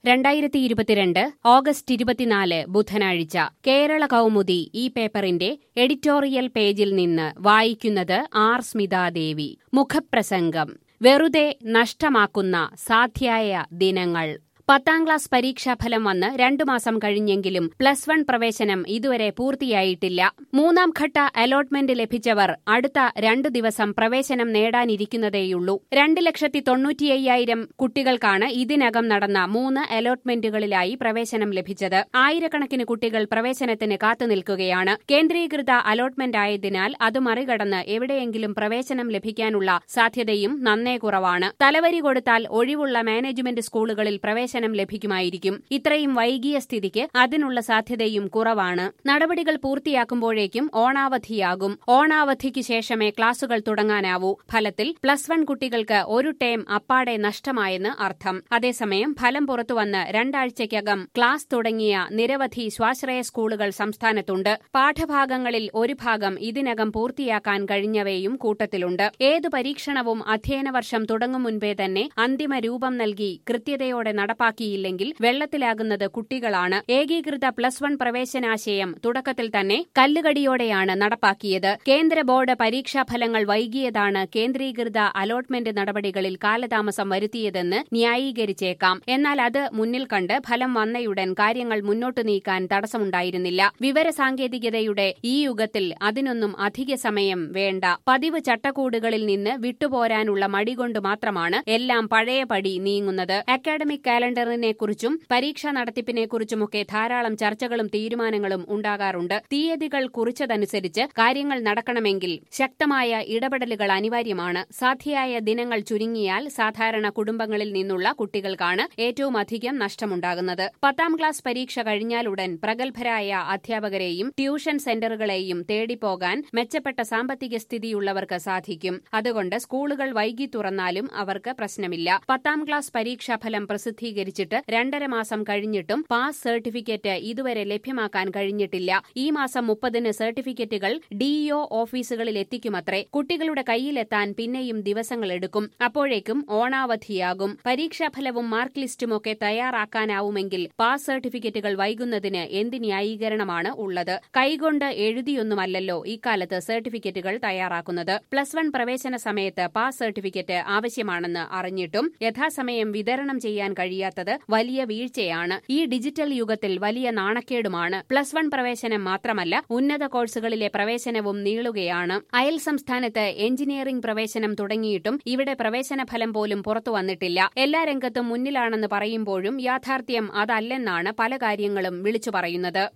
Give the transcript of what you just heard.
രണ്ടായിരത്തി ഇരുപത്തിരണ്ട് ഓഗസ്റ്റ് ഇരുപത്തിനാല് ബുധനാഴ്ച കേരള കൗമുദി ഈ പേപ്പറിന്റെ എഡിറ്റോറിയൽ പേജിൽ നിന്ന് വായിക്കുന്നത് ആർ സ്മിതാദേവി മുഖപ്രസംഗം വെറുതെ നഷ്ടമാക്കുന്ന സാധ്യായ ദിനങ്ങൾ പത്താം ക്ലാസ് പരീക്ഷാഫലം വന്ന് രണ്ടു മാസം കഴിഞ്ഞെങ്കിലും പ്ലസ് വൺ പ്രവേശനം ഇതുവരെ പൂർത്തിയായിട്ടില്ല മൂന്നാം ഘട്ട അലോട്ട്മെന്റ് ലഭിച്ചവർ അടുത്ത രണ്ടു ദിവസം പ്രവേശനം നേടാനിരിക്കുന്നതേയുള്ളൂ രണ്ട് ലക്ഷത്തി തൊണ്ണൂറ്റിയ്യായിരം കുട്ടികൾക്കാണ് ഇതിനകം നടന്ന മൂന്ന് അലോട്ട്മെന്റുകളിലായി പ്രവേശനം ലഭിച്ചത് ആയിരക്കണക്കിന് കുട്ടികൾ പ്രവേശനത്തിന് കാത്തുനിൽക്കുകയാണ് കേന്ദ്രീകൃത അലോട്ട്മെന്റ് ആയതിനാൽ അത് മറികടന്ന് എവിടെയെങ്കിലും പ്രവേശനം ലഭിക്കാനുള്ള സാധ്യതയും നന്നേ കുറവാണ് തലവരി കൊടുത്താൽ ഒഴിവുള്ള മാനേജ്മെന്റ് സ്കൂളുകളിൽ പ്രവേശനം ലഭിക്കുമായിരിക്കും ഇത്രയും വൈകിയ സ്ഥിതിക്ക് അതിനുള്ള സാധ്യതയും കുറവാണ് നടപടികൾ പൂർത്തിയാക്കുമ്പോഴേക്കും ഓണാവധിയാകും ഓണാവധിക്ക് ശേഷമേ ക്ലാസുകൾ തുടങ്ങാനാവൂ ഫലത്തിൽ പ്ലസ് വൺ കുട്ടികൾക്ക് ഒരു ടേം അപ്പാടെ നഷ്ടമായെന്ന് അർത്ഥം അതേസമയം ഫലം പുറത്തുവന്ന് രണ്ടാഴ്ചയ്ക്കകം ക്ലാസ് തുടങ്ങിയ നിരവധി സ്വാശ്രയ സ്കൂളുകൾ സംസ്ഥാനത്തുണ്ട് പാഠഭാഗങ്ങളിൽ ഒരു ഭാഗം ഇതിനകം പൂർത്തിയാക്കാൻ കഴിഞ്ഞവയും കൂട്ടത്തിലുണ്ട് ഏതു പരീക്ഷണവും അധ്യയന വർഷം തുടങ്ങും മുൻപേ തന്നെ അന്തിമ രൂപം നൽകി കൃത്യതയോടെ നടപ്പാക്കിയില്ലെങ്കിൽ വെള്ളത്തിലാകുന്നത് കുട്ടികളാണ് ഏകീകൃത പ്ലസ് വൺ പ്രവേശനാശയം തുടക്കത്തിൽ തന്നെ കല്ലുകടിയോടെയാണ് നടപ്പാക്കിയത് കേന്ദ്ര ബോർഡ് പരീക്ഷാഫലങ്ങൾ വൈകിയതാണ് കേന്ദ്രീകൃത അലോട്ട്മെന്റ് നടപടികളിൽ കാലതാമസം വരുത്തിയതെന്ന് ന്യായീകരിച്ചേക്കാം എന്നാൽ അത് മുന്നിൽ കണ്ട് ഫലം വന്നയുടൻ കാര്യങ്ങൾ മുന്നോട്ടു നീക്കാൻ തടസ്സമുണ്ടായിരുന്നില്ല വിവരസാങ്കേതികതയുടെ ഈ യുഗത്തിൽ അതിനൊന്നും അധിക സമയം വേണ്ട പതിവ് ചട്ടക്കൂടുകളിൽ നിന്ന് വിട്ടുപോരാനുള്ള മടികൊണ്ട് മാത്രമാണ് എല്ലാം പഴയപടി നീങ്ങുന്നത് അക്കാഡമിക് കാലണ്ടറിനെക്കുറിച്ചും പരീക്ഷാ നടത്തിപ്പിനെക്കുറിച്ചുമൊക്കെ ധാരാളം ചർച്ചകളും തീരുമാനങ്ങളും ഉണ്ടാകാറുണ്ട് തീയതികൾ കുറിച്ചതനുസരിച്ച് കാര്യങ്ങൾ നടക്കണമെങ്കിൽ ശക്തമായ ഇടപെടലുകൾ അനിവാര്യമാണ് സാധ്യയായ ദിനങ്ങൾ ചുരുങ്ങിയാൽ സാധാരണ കുടുംബങ്ങളിൽ നിന്നുള്ള കുട്ടികൾക്കാണ് ഏറ്റവും അധികം നഷ്ടമുണ്ടാകുന്നത് പത്താം ക്ലാസ് പരീക്ഷ കഴിഞ്ഞാലുടൻ പ്രഗത്ഭരായ അധ്യാപകരെയും ട്യൂഷൻ സെന്ററുകളെയും തേടിപ്പോകാൻ മെച്ചപ്പെട്ട സാമ്പത്തിക സ്ഥിതിയുള്ളവർക്ക് സാധിക്കും അതുകൊണ്ട് സ്കൂളുകൾ വൈകി തുറന്നാലും അവർക്ക് പ്രശ്നമില്ല പത്താം ക്ലാസ് പരീക്ഷാഫലം പ്രസിദ്ധീകരിച്ചിട്ട് രണ്ടര മാസം കഴിഞ്ഞിട്ടും പാസ് സർട്ടിഫിക്കറ്റ് ഇതുവരെ ലഭ്യമാക്കാൻ കഴിഞ്ഞിട്ടില്ല ഈ മാസം മുപ്പതിന് സർട്ടിഫിക്കറ്റുകൾ ഡിഇഒ ഓഫീസുകളിൽ എത്തിക്കുമത്രേ കുട്ടികളുടെ കയ്യിലെത്താൻ പിന്നെയും ദിവസങ്ങളെടുക്കും അപ്പോഴേക്കും ഓണാവധിയാകും പരീക്ഷാഫലവും മാർക്ക് ലിസ്റ്റുമൊക്കെ തയ്യാറാക്കാനാവുമെങ്കിൽ പാസ് സർട്ടിഫിക്കറ്റുകൾ വൈകുന്നതിന് എന്ത് ന്യായീകരണമാണ് ഉള്ളത് കൈകൊണ്ട് എഴുതിയൊന്നുമല്ലല്ലോ ഇക്കാലത്ത് സർട്ടിഫിക്കറ്റുകൾ തയ്യാറാക്കുന്നത് പ്ലസ് വൺ പ്രവേശന സമയത്ത് പാസ് സർട്ടിഫിക്കറ്റ് ആവശ്യമാണെന്ന് അറിഞ്ഞിട്ടും യഥാസമയം വിതരണം ചെയ്യാൻ കഴിയാത്തത് വലിയ വീഴ്ചയാണ് ഈ ഡിജിറ്റൽ യുഗത്തിൽ വലിയ നാണക്കേടുമാണ് പ്ലസ് വൺ പ്രവേശനം മാത്രമല്ല ഉന്നത കോഴ്സുകളിലെ പ്രവേശനവും നീളുകയാണ് അയൽ സംസ്ഥാനത്ത് എഞ്ചിനീയറിംഗ് പ്രവേശനം തുടങ്ങിയിട്ടും ഇവിടെ പ്രവേശന ഫലം പോലും പുറത്തു വന്നിട്ടില്ല എല്ലാ രംഗത്തും മുന്നിലാണെന്ന് പറയുമ്പോഴും യാഥാർത്ഥ്യം അതല്ലെന്നാണ് പല കാര്യങ്ങളും വിളിച്ചു പറയുന്നത്